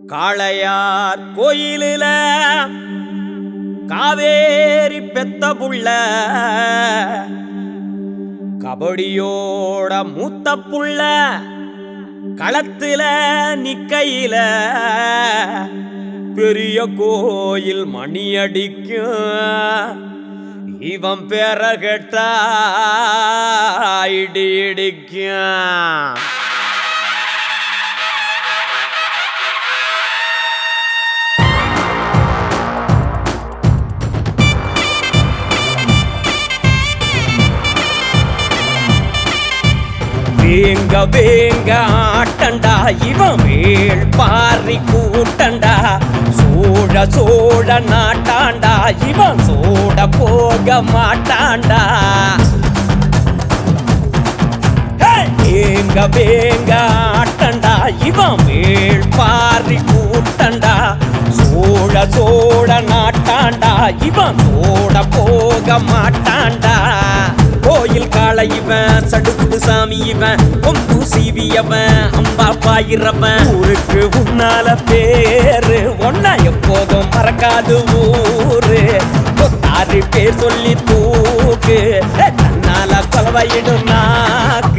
காளையார் கோயிலில காவேரி பெத்த புள்ள கபடியோட மூத்த புள்ள களத்துல நிக்கையில பெரிய கோயில் மணி அடிக்கும் இவன் பேர கேட்டா இடி இடிக்கும் வேங்க வேங்க ஆட்டண்டா இவன் மேல் பாரி கூட்டண்டா சோழ சோழ நாட்டாண்டா இவன் சோட போக மாட்டாண்டா வேங்க வேங்க ஆட்டண்டா இவன் மேல் பாரி கூட்டண்டா சோழ சோழ நாட்டாண்டா இவன் சோட போக மாட்டாண்டா கோயில் காளை இவன் சடுகுடு சாமி இவன் கொம்பு சீவியவன் அம்பா பாயிரவன் ஊருக்கு உன்னால பேரு ஒன்னா எப்போதும் மறக்காது ஊரு கொத்தாரு பேர் சொல்லி தூக்கு தன்னால கொலவையிடும் நாக்கு